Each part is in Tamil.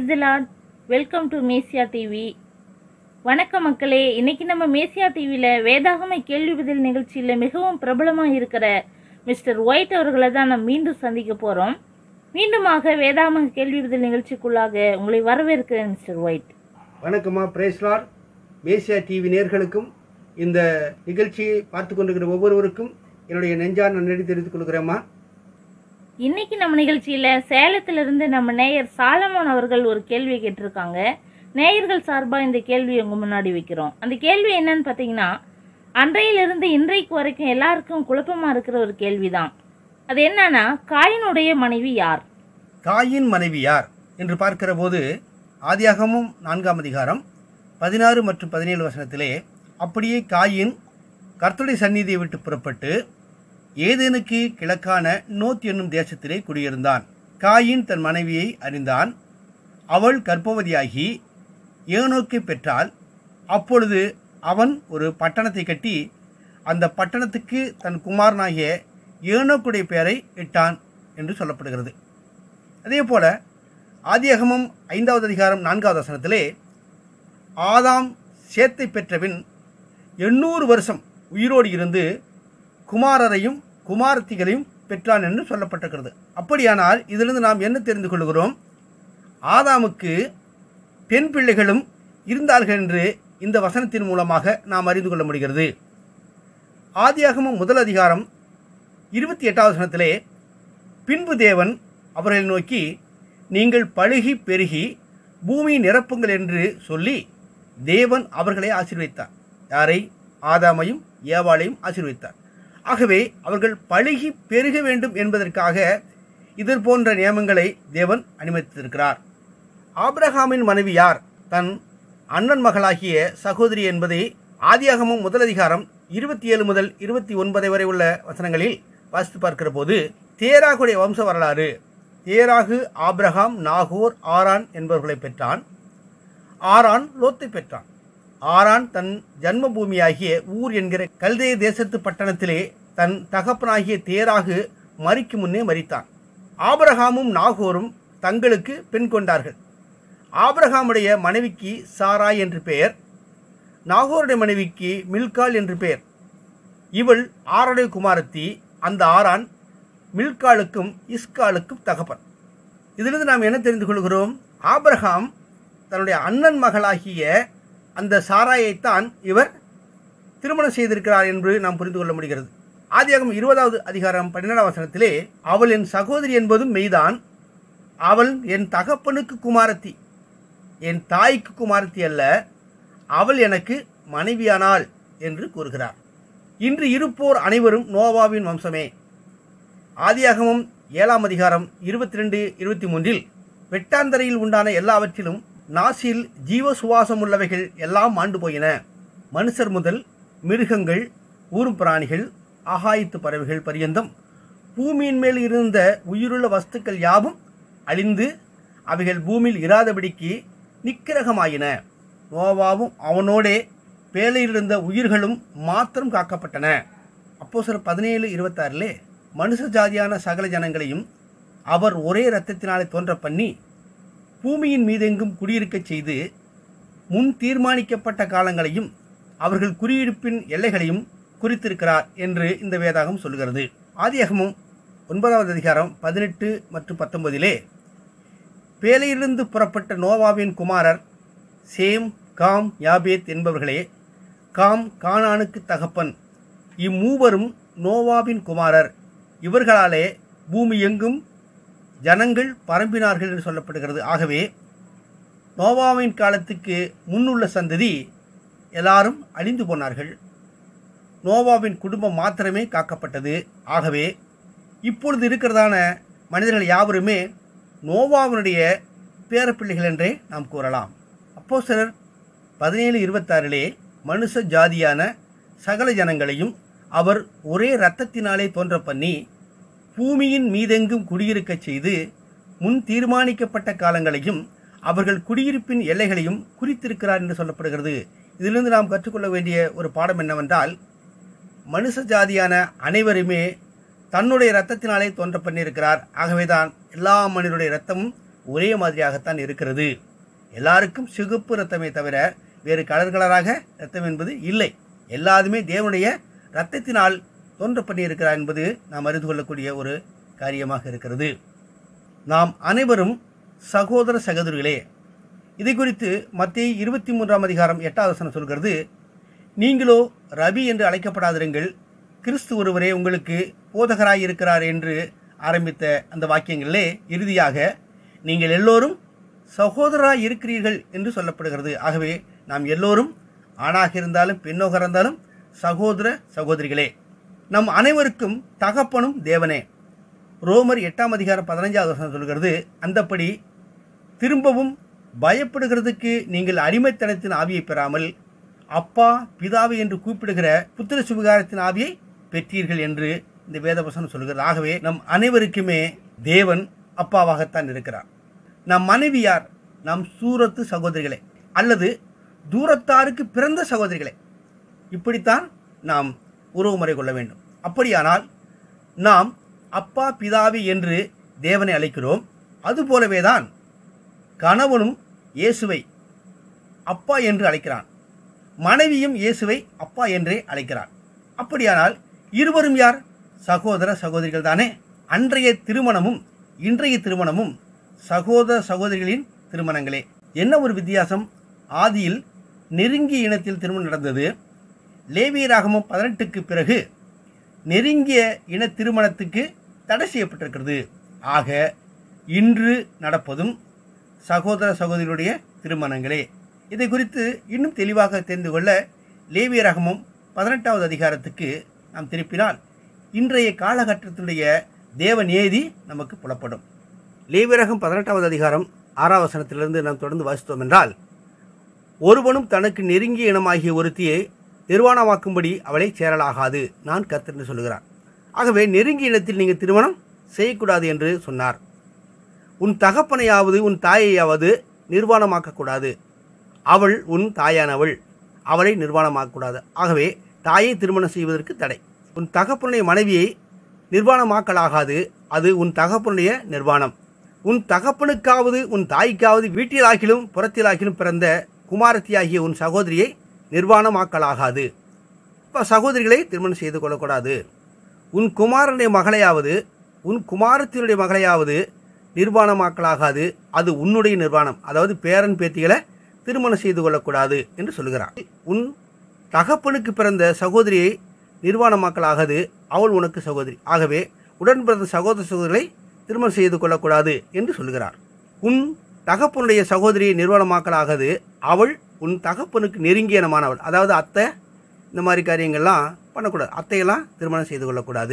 the Lord welcome to Messiah TV வணக்கம் மக்களே இன்னைக்கு நம்ம மேசியா டிவியில் வேதாகம கேள்வி பதில் நிகழ்ச்சியில் மிகவும் பிரபலமாக இருக்கிற மிஸ்டர் ஒயிட் அவர்களை தான் நம்ம மீண்டும் சந்திக்க போகிறோம் மீண்டுமாக வேதாகம கேள்வி பதில் நிகழ்ச்சிக்குள்ளாக உங்களை வரவேற்கிறேன் மிஸ்டர் ஒயிட் வணக்கம்மா பிரேஸ்லார் மேசியா டிவி நேர்களுக்கும் இந்த நிகழ்ச்சியை பார்த்து கொண்டிருக்கிற ஒவ்வொருவருக்கும் என்னுடைய நெஞ்சார் நன்றி தெரிவித்துக் கொள்கிறேம்மா இன்னைக்கு நம்ம நிகழ்ச்சியில் சேலத்திலிருந்து நம்ம நேயர் சாலமோன் அவர்கள் ஒரு கேள்வி கேட்டிருக்காங்க நேயர்கள் சார்பாக இந்த கேள்வியை உங்கள் முன்னாடி வைக்கிறோம் அந்த கேள்வி என்னன்னு பார்த்தீங்கன்னா அன்றையிலிருந்து இன்றைக்கு வரைக்கும் எல்லாருக்கும் குழப்பமாக இருக்கிற ஒரு கேள்வி தான் அது என்னன்னா காயினுடைய மனைவி யார் காயின் மனைவி யார் என்று பார்க்கிற போது ஆதியாகமும் நான்காம் அதிகாரம் பதினாறு மற்றும் பதினேழு வசனத்திலே அப்படியே காயின் கர்த்தருடைய சந்நிதியை விட்டு புறப்பட்டு ஏதேனுக்கு கிழக்கான நோத் என்னும் தேசத்திலே குடியிருந்தான் காயின் தன் மனைவியை அறிந்தான் அவள் கர்ப்பவதியாகி ஏனோக்கை பெற்றாள் அப்பொழுது அவன் ஒரு பட்டணத்தை கட்டி அந்த பட்டணத்துக்கு தன் குமாரனாகிய ஏனோக்குடைய பெயரை இட்டான் என்று சொல்லப்படுகிறது அதே போல ஆதியகமம் ஐந்தாவது அதிகாரம் நான்காவது வசனத்திலே ஆதாம் சேத்தை பெற்றபின் எண்ணூறு வருஷம் உயிரோடு இருந்து குமாரரையும் குமாரத்திகளையும் பெற்றான் என்று சொல்லப்பட்டிருக்கிறது அப்படியானால் இதிலிருந்து நாம் என்ன தெரிந்து கொள்கிறோம் ஆதாமுக்கு பெண் பிள்ளைகளும் இருந்தார்கள் என்று இந்த வசனத்தின் மூலமாக நாம் அறிந்து கொள்ள முடிகிறது ஆதியாகமம் முதல் அதிகாரம் இருபத்தி எட்டாவது வசனத்திலே பின்பு தேவன் அவர்களை நோக்கி நீங்கள் பழுகி பெருகி பூமி நிரப்புங்கள் என்று சொல்லி தேவன் அவர்களை ஆசீர்வதித்தார் யாரை ஆதாமையும் ஏவாளையும் ஆசீர்வதித்தார் ஆகவே அவர்கள் பழுகி பெருக வேண்டும் என்பதற்காக இது போன்ற நியமங்களை தேவன் அனுமதித்திருக்கிறார் ஆபிரகாமின் மனைவி யார் தன் அண்ணன் மகளாகிய சகோதரி என்பதை ஆதியாகமும் முதல் அதிகாரம் இருபத்தி ஏழு முதல் இருபத்தி ஒன்பது வரை உள்ள வசனங்களில் வாசித்து பார்க்கிற போது தேராகுடைய வம்ச வரலாறு தேராகு ஆபிரகாம் நாகூர் ஆரான் என்பவர்களை பெற்றான் ஆரான் லோத்தை பெற்றான் ஆரான் தன் ஜன்மபூமியாகிய ஊர் என்கிற கல்தே தேசத்து பட்டணத்திலே தன் தகப்பனாகிய தேராகு மறிக்கு முன்னே மறித்தான் ஆபிரகாமும் நாகோரும் தங்களுக்கு பெண் கொண்டார்கள் ஆபிரகாமுடைய மனைவிக்கு சாராய் என்று பெயர் நாகோருடைய மனைவிக்கு மில்கால் என்று பெயர் இவள் ஆரோடைய குமாரத்தி அந்த ஆரான் மில்காலுக்கும் இஸ்காலுக்கும் தகப்பன் இதிலிருந்து நாம் என்ன தெரிந்து கொள்கிறோம் ஆபிரகாம் தன்னுடைய அண்ணன் மகளாகிய அந்த சாராயைத்தான் இவர் திருமணம் செய்திருக்கிறார் என்று நாம் புரிந்து கொள்ள முடிகிறது ஆதியாகம் இருபதாவது அதிகாரம் பன்னிரெண்டாம் வசனத்திலே அவள் என் சகோதரி என்பதும் மெய்தான் அவள் என் தகப்பனுக்கு குமாரத்தி என் தாய்க்கு குமாரத்தி அல்ல அவள் எனக்கு மனைவியானாள் என்று கூறுகிறார் இன்று இருப்போர் அனைவரும் நோவாவின் வம்சமே ஆதியாகமும் ஏழாம் அதிகாரம் இருபத்தி ரெண்டு இருபத்தி மூன்றில் வெட்டாந்தரையில் உண்டான எல்லாவற்றிலும் நாசில் ஜீவ சுவாசம் உள்ளவைகள் எல்லாம் ஆண்டு போயின மனுஷர் முதல் மிருகங்கள் ஊரும் பிராணிகள் ஆகாயத்து பறவைகள் பரியந்தம் பூமியின் மேல் இருந்த உயிருள்ள வஸ்துக்கள் யாவும் அழிந்து அவைகள் பூமியில் இராதபடிக்கு நிக்கிரகமாயின நோவாவும் அவனோடே பேலையில் இருந்த உயிர்களும் மாத்திரம் காக்கப்பட்டன அப்போ சில பதினேழு இருபத்தாறிலே மனுஷ ஜாதியான சகல ஜனங்களையும் அவர் ஒரே இரத்தத்தினாலே தோன்ற பண்ணி பூமியின் மீதெங்கும் குடியிருக்கச் செய்து முன் தீர்மானிக்கப்பட்ட காலங்களையும் அவர்கள் குடியிருப்பின் எல்லைகளையும் குறித்திருக்கிறார் என்று இந்த வேதாகம் சொல்கிறது ஆதியகமும் ஒன்பதாவது அதிகாரம் பதினெட்டு மற்றும் பத்தொன்பதிலே பேலையிலிருந்து புறப்பட்ட நோவாவின் குமாரர் சேம் காம் யாபேத் என்பவர்களே காம் கானானுக்கு தகப்பன் இம்மூவரும் நோவாவின் குமாரர் இவர்களாலே பூமி எங்கும் ஜனங்கள் பரம்பினார்கள் என்று சொல்லப்படுகிறது ஆகவே நோவாவின் காலத்துக்கு முன்னுள்ள சந்ததி எல்லாரும் அழிந்து போனார்கள் நோவாவின் குடும்பம் மாத்திரமே காக்கப்பட்டது ஆகவே இப்பொழுது இருக்கிறதான மனிதர்கள் யாவருமே நோவாவினுடைய பேரப்பிள்ளைகள் என்றே நாம் கூறலாம் அப்போ சிலர் பதினேழு இருபத்தாறிலே மனுஷ ஜாதியான சகல ஜனங்களையும் அவர் ஒரே இரத்தத்தினாலே தோன்ற பண்ணி பூமியின் மீதெங்கும் குடியிருக்கச் செய்து முன் தீர்மானிக்கப்பட்ட காலங்களையும் அவர்கள் குடியிருப்பின் எல்லைகளையும் குறித்திருக்கிறார் என்று சொல்லப்படுகிறது இதிலிருந்து நாம் கற்றுக்கொள்ள வேண்டிய ஒரு பாடம் என்னவென்றால் மனுஷ ஜாதியான அனைவருமே தன்னுடைய இரத்தத்தினாலே தோன்ற பண்ணியிருக்கிறார் ஆகவேதான் எல்லா மனிதருடைய இரத்தமும் ஒரே மாதிரியாகத்தான் இருக்கிறது எல்லாருக்கும் சிகப்பு ரத்தமே தவிர வேறு கலர் கலராக ரத்தம் என்பது இல்லை எல்லாருமே தேவனுடைய இரத்தத்தினால் தோன்ற பண்ணியிருக்கிறார் என்பது நாம் அறிந்து கொள்ளக்கூடிய ஒரு காரியமாக இருக்கிறது நாம் அனைவரும் சகோதர சகோதரிகளே இதை குறித்து மத்திய இருபத்தி மூன்றாம் அதிகாரம் எட்டாவது வசனம் சொல்கிறது நீங்களோ ரபி என்று அழைக்கப்படாதிருங்கள் கிறிஸ்து ஒருவரே உங்களுக்கு போதகராய் இருக்கிறார் என்று ஆரம்பித்த அந்த வாக்கியங்களிலே இறுதியாக நீங்கள் எல்லோரும் சகோதரராய் இருக்கிறீர்கள் என்று சொல்லப்படுகிறது ஆகவே நாம் எல்லோரும் ஆணாக இருந்தாலும் பெண்ணாக இருந்தாலும் சகோதர சகோதரிகளே நம் அனைவருக்கும் தகப்பனும் தேவனே ரோமர் எட்டாம் அதிகாரம் பதினஞ்சாவது வசனம் சொல்கிறது அந்தப்படி திரும்பவும் பயப்படுகிறதுக்கு நீங்கள் அடிமைத்தனத்தின் ஆவியை பெறாமல் அப்பா பிதாவை என்று கூப்பிடுகிற புத்திர சுவிகாரத்தின் ஆவியை பெற்றீர்கள் என்று இந்த வேதவசனம் சொல்கிறது ஆகவே நம் அனைவருக்குமே தேவன் அப்பாவாகத்தான் இருக்கிறார் நம் மனைவியார் நம் சூரத்து சகோதரிகளே அல்லது தூரத்தாருக்கு பிறந்த சகோதரிகளே இப்படித்தான் நாம் உறவு முறை கொள்ள வேண்டும் அப்படியானால் நாம் அப்பா பிதாவி என்று தேவனை அழைக்கிறோம் அதுபோலவே தான் கணவனும் இயேசுவை அப்பா என்று அழைக்கிறான் மனைவியும் இயேசுவை அப்பா என்றே அழைக்கிறார் அப்படியானால் இருவரும் யார் சகோதர சகோதரிகள் தானே அன்றைய திருமணமும் இன்றைய திருமணமும் சகோதர சகோதரிகளின் திருமணங்களே என்ன ஒரு வித்தியாசம் ஆதியில் நெருங்கிய இனத்தில் திருமணம் நடந்தது லேவியராகமம் பதினெட்டுக்கு பிறகு நெருங்கிய இன திருமணத்துக்கு தடை செய்யப்பட்டிருக்கிறது ஆக இன்று நடப்பதும் சகோதர சகோதரியுடைய திருமணங்களே இதை குறித்து இன்னும் தெளிவாக தெரிந்து கொள்ள லேவியரகமும் பதினெட்டாவது அதிகாரத்துக்கு நாம் திருப்பினால் இன்றைய காலகட்டத்தினுடைய தேவ நேதி நமக்கு புலப்படும் லேவியரகம் பதினெட்டாவது அதிகாரம் ஆறாம் வசனத்திலிருந்து நாம் தொடர்ந்து வாசித்தோம் என்றால் ஒருவனும் தனக்கு நெருங்கிய இனமாகிய ஒருத்தியை நிர்வாணமாக்கும்படி அவளை சேரலாகாது நான் கர்த்தர் சொல்லுகிறார் ஆகவே நெருங்கிய இனத்தில் நீங்கள் திருமணம் செய்யக்கூடாது என்று சொன்னார் உன் தகப்பனையாவது உன் தாயையாவது நிர்வாணமாக்கக்கூடாது அவள் உன் தாயானவள் அவளை நிர்வாணமாக்கக்கூடாது ஆகவே தாயை திருமணம் செய்வதற்கு தடை உன் தகப்பனுடைய மனைவியை நிர்வாணமாக்கலாகாது அது உன் தகப்பனுடைய நிர்வாணம் உன் தகப்பனுக்காவது உன் தாய்க்காவது வீட்டிலாகிலும் புறத்திலாகிலும் பிறந்த குமாரத்தியாகிய உன் சகோதரியை நிர்வாணமாக்கலாகாது இப்போ சகோதரிகளை திருமணம் செய்து கொள்ளக்கூடாது உன் குமாரனுடைய மகளையாவது உன் குமாரத்தினுடைய மகளையாவது நிர்வாணமாக்கலாகாது அது உன்னுடைய நிர்வாணம் அதாவது பேரன் பேத்திகளை திருமணம் செய்து கொள்ளக்கூடாது என்று சொல்கிறார் உன் தகப்பனுக்கு பிறந்த சகோதரியை நிர்வாணமாக்கலாகாது அவள் உனக்கு சகோதரி ஆகவே உடன் பிறந்த சகோதர சகோதரிகளை திருமணம் செய்து கொள்ளக்கூடாது என்று சொல்கிறார் உன் தகப்பனுடைய சகோதரியை நிர்வாணமாக்கலாகாது அவள் உன் தகப்பனுக்கு நெருங்கியனமானவள் அதாவது அத்தை இந்த மாதிரி காரியங்கள்லாம் பண்ணக்கூடாது அத்தையெல்லாம் திருமணம் செய்து கொள்ளக்கூடாது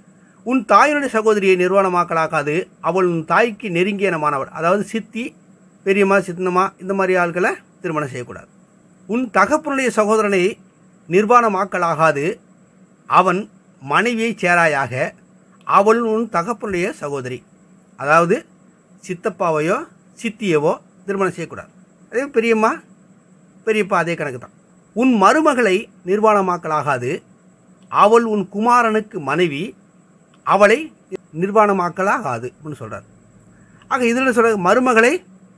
உன் தாயினுடைய சகோதரியை நிர்வாணமாக்கலாகாது அவள் உன் தாய்க்கு நெருங்கியனமானவள் அதாவது சித்தி பெரியம்மா சித்தனம்மா இந்த மாதிரி ஆட்களை திருமணம் செய்யக்கூடாது உன் தகப்பனுடைய சகோதரனை நிர்வாணமாக்கலாகாது அவன் மனைவியை சேராயாக அவள் உன் தகப்பனுடைய சகோதரி அதாவது சித்தப்பாவையோ சித்தியவோ திருமணம் செய்யக்கூடாது அதே பெரியம்மா பெரியப்பா அதே கணக்கு தான் உன் மருமகளை நிர்வாணமாக்கலாகாது அவள் உன் குமாரனுக்கு மனைவி அவளை நிர்வாணமாக்கலாகாது அப்படின்னு சொல்கிறார் ஆக இதில் சொல்ற மருமகளை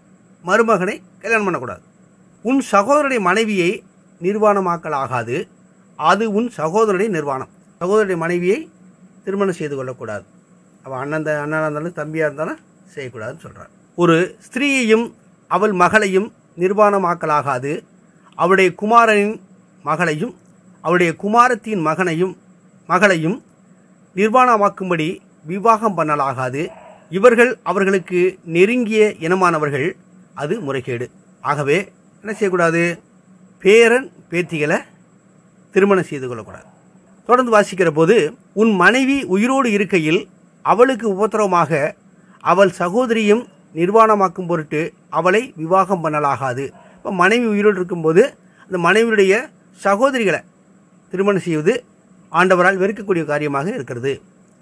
மருமகனை கல்யாணம் பண்ணக்கூடாது உன் சகோதரனுடைய மனைவியை நிர்வாணமாக்கலாகாது அது உன் சகோதரனுடைய நிர்வாணம் சகோதரனுடைய மனைவியை திருமணம் செய்து கொள்ளக்கூடாது அவள் அண்ணன் த- அண்ணனாக இருந்தாலும் தம்பியாக இருந்தாலும் செய்யக்கூடாதுன்னு சொல்கிறார் ஒரு ஸ்திரீயையும் அவள் மகளையும் நிர்வாணமாக்கலாகாது அவளுடைய குமாரனின் மகளையும் அவளுடைய குமாரத்தின் மகனையும் மகளையும் நிர்வாணமாக்கும்படி விவாகம் பண்ணலாகாது இவர்கள் அவர்களுக்கு நெருங்கிய இனமானவர்கள் அது முறைகேடு ஆகவே என்ன செய்யக்கூடாது பேரன் பேத்திகளை திருமணம் செய்து கொள்ளக்கூடாது தொடர்ந்து வாசிக்கிற போது உன் மனைவி உயிரோடு இருக்கையில் அவளுக்கு உபத்திரவமாக அவள் சகோதரியும் நிர்வாணமாக்கும் பொருட்டு அவளை விவாகம் பண்ணலாகாது இப்போ மனைவி உயிரோடு இருக்கும்போது அந்த மனைவியுடைய சகோதரிகளை திருமணம் செய்வது ஆண்டவரால் வெறுக்கக்கூடிய காரியமாக இருக்கிறது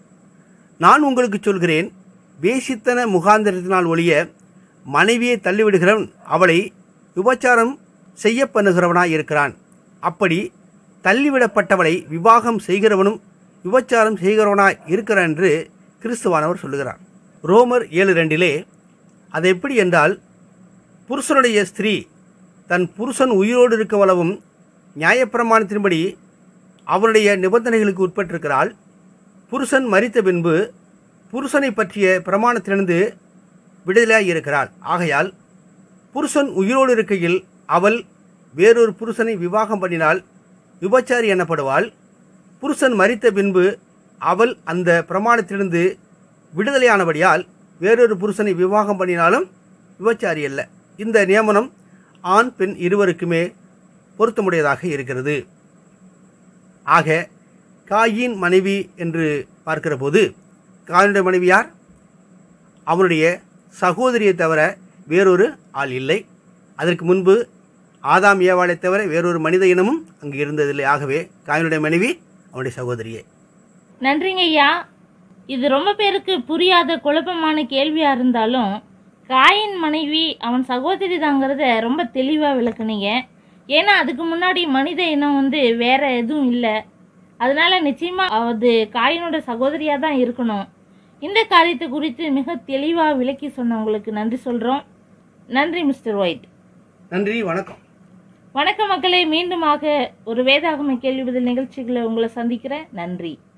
நான் உங்களுக்கு சொல்கிறேன் வேசித்தன முகாந்திரத்தினால் ஒழிய மனைவியை தள்ளிவிடுகிறவன் அவளை விபச்சாரம் செய்ய பண்ணுகிறவனாய் இருக்கிறான் அப்படி தள்ளிவிடப்பட்டவளை விவாகம் செய்கிறவனும் விபச்சாரம் செய்கிறவனாய் இருக்கிறான் என்று கிறிஸ்துவானவர் சொல்லுகிறார் ரோமர் ஏழு ரெண்டிலே அது எப்படி என்றால் புருஷனுடைய ஸ்திரீ தன் புருஷன் உயிரோடு இருக்க வளவும் நியாயப்பிரமாணத்தின்படி அவருடைய நிபந்தனைகளுக்கு உட்பட்டிருக்கிறாள் புருஷன் மரித்த பின்பு புருஷனை பற்றிய பிரமாணத்திலிருந்து விடுதலையாகி இருக்கிறாள் ஆகையால் புருஷன் உயிரோடு இருக்கையில் அவள் வேறொரு புருஷனை விவாகம் பண்ணினால் விபச்சாரி எனப்படுவாள் புருஷன் மரித்த பின்பு அவள் அந்த பிரமாணத்திலிருந்து விடுதலையானபடியால் வேறொரு புருஷனை விவாகம் பண்ணினாலும் விபச்சாரி அல்ல இந்த நியமனம் ஆண் பெண் இருவருக்குமே பொருத்தமுடையதாக இருக்கிறது ஆக காயின் மனைவி என்று பார்க்கிற போது காயினுடைய மனைவி யார் அவனுடைய சகோதரியை தவிர வேறொரு ஆள் இல்லை அதற்கு முன்பு ஆதாம் ஏவாளை தவிர வேறொரு மனித இனமும் அங்கு இருந்ததில்லை ஆகவே காயினுடைய மனைவி அவனுடைய சகோதரியே நன்றிங்க ஐயா இது ரொம்ப பேருக்கு புரியாத குழப்பமான கேள்வியாக இருந்தாலும் காயின் மனைவி அவன் சகோதரி தாங்கிறத ரொம்ப தெளிவாக விளக்குனீங்க ஏன்னா அதுக்கு முன்னாடி மனித இனம் வந்து வேற எதுவும் இல்லை அதனால நிச்சயமாக அது காயினோட சகோதரியாக தான் இருக்கணும் இந்த காரியத்தை குறித்து மிக தெளிவாக விளக்கி சொன்னவங்களுக்கு நன்றி சொல்கிறோம் நன்றி மிஸ்டர் ஒயிட் நன்றி வணக்கம் வணக்கம் மக்களே மீண்டுமாக ஒரு வேதாகம கேள்வி பதில் நிகழ்ச்சிகளை உங்களை சந்திக்கிறேன் நன்றி